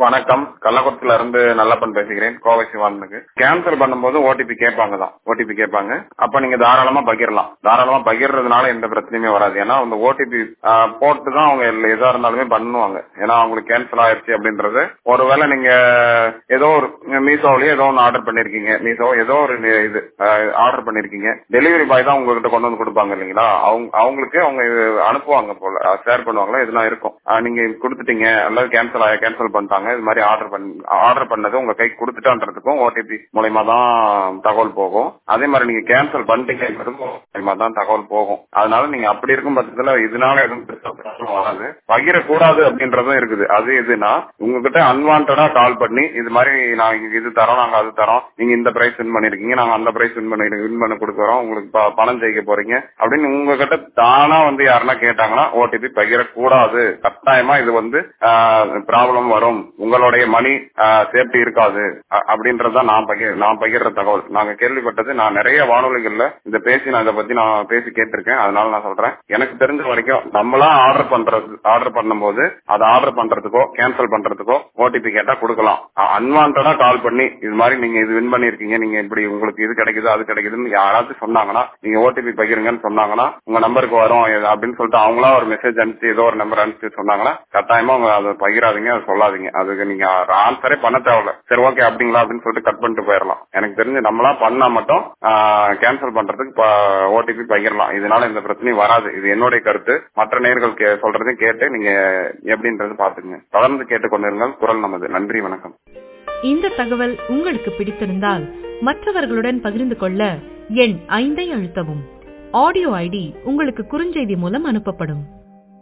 வணக்கம் கள்ளக்குளத்துல இருந்து நல்லப்பன் பேசுகிறேன் கோவை சிவானுக்கு கேன்சல் பண்ணும்போது ஓடிபி கேட்பாங்க தான் ஓடிபி கேட்பாங்க அப்ப நீங்க தாராளமா பகிரலாம் தாராளமா பகிர்றதுனால எந்த பிரச்சனையுமே வராது ஏன்னா அந்த ஓடிபி போட்டு தான் அவங்க எல்ல- எதா இருந்தாலுமே பண்ணுவாங்க ஏன்னா அவங்களுக்கு கேன்சல் ஆயிருச்சு அப்படின்றது ஒருவேளை நீங்க ஏதோ ஒரு மீசோலயே ஏதோ ஒன்று ஆர்டர் பண்ணிருக்கீங்க மீசோ ஏதோ ஒரு நி- இது ஆர்டர் பண்ணிருக்கீங்க டெலிவரி பாய் தான் உங்ககிட்ட கொண்டு வந்து கொடுப்பாங்க இல்லைங்களா அவங்க அவங்களுக்கு அவங்க இது அனுப்புவாங்க போல ஷேர் பண்ணுவாங்களா இதெல்லாம் இருக்கும் ஆஹ் நீங்க கொடுத்துட்டீங்க அல்லது கேன்சல் ஆய கேன்சல் பண்ணிட்டாங்க இது மாதிரி ஆர்டர் பண்ணி ஆர்டர் பண்ணது உங்க கைக்கு கொடுத்துட்டான்றதுக்கும் ஓடிபி மூலயமா தான் தகவல் போகும் அதே மாதிரி நீங்க கேன்சல் பண்ணிட்டீங்கிறதுக்கும் மூலயமா தான் தகவல் போகும் அதனால நீங்க அப்படி இருக்கும் பட்சத்துல இதனால எதுவும் பெருசா பிரச்சனை வராது பகிரக்கூடாது அப்படின்றதும் இருக்குது அது எதுனா உங்ககிட்ட அன்வான்டா கால் பண்ணி இது மாதிரி நான் இங்க இது தரோம் நாங்க அது தரோம் நீங்க இந்த பிரைஸ் வின் பண்ணிருக்கீங்க நாங்க அந்த பிரைஸ் வின் பண்ணி வின் பண்ண கொடுக்குறோம் உங்களுக்கு ப- பணம் ஜெயிக்க போறீங்க அப்படின்னு உங்ககிட்ட தானா வந்து யாருன்னா கேட்டாங்கன்னா ஓடிபி பகிரக்கூடாது கட்டாயமா இது வந்து ப்ராப்ளம் வரும் உங்களுடைய மணி சேஃப்டி இருக்காது அ- அப்படின்றதுதான் நான் பகிர் நான் பகிர்ற தகவல் நாங்க கேள்விப்பட்டது நான் நிறைய வானொலிகள்ல இந்த பேசி நான் இதை பத்தி நான் பேசி கேட்டிருக்கேன் அதனால நான் சொல்றேன் எனக்கு தெரிஞ்ச வரைக்கும் நம்மளா ஆர்டர் பண்றது ஆர்டர் பண்ணும்போது அதை ஆர்டர் பண்றதுக்கோ கேன்சல் பண்றதுக்கோ ஓடிபி கேட்டா கொடுக்கலாம் அன்வான்டா கால் பண்ணி இது மாதிரி நீங்க இது வின் பண்ணிருக்கீங்க நீங்க இப்படி உங்களுக்கு இது கிடைக்குது அது கிடைக்குதுன்னு யாராச்சும் சொன்னாங்கன்னா நீங்க ஓடிபி பகிருங்கன்னு சொன்னாங்கன்னா உங்க நம்பருக்கு வரும் இது அப்படின்னு சொல்லிட்டு அவங்களா ஒரு மெசேஜ் அனுப்பிச்சு ஏதோ ஒரு நம்பர் அனுப்பிச்சு சொன்னாங்கன்னா கட்டாயமா அவங்க அதை பகிராதீங்க அதை சொல்லாதீங்க அதுக்கு நீங்க ஆன்சரே பண்ண தேவையில்ல சரி ஓகே அப்படிங்களா அப்படின்னு சொல்லிட்டு கட் பண்ணிட்டு போயிடலாம் எனக்கு தெரிஞ்சு நம்மளா பண்ணா மட்டும் கேன்சல் பண்றதுக்கு ஓடிபி பகிரலாம் இதனால எந்த பிரச்சனையும் வராது இது என்னுடைய கருத்து மற்ற நேர்கள் கே- சொல்றதையும் கேட்டு நீங்க எப்படின்றது பாத்துக்கங்க தொடர்ந்து கேட்டுக்கொண்டிருங்கள் குரல் நமது நன்றி வணக்கம் இந்த தகவல் உங்களுக்கு பிடித்திருந்தால் மற்றவர்களுடன் பகிர்ந்து கொள்ள எண் ஐந்தை அழுத்தவும் ஆடியோ ஐடி உங்களுக்கு குறுஞ்செய்தி மூலம் அனுப்பப்படும்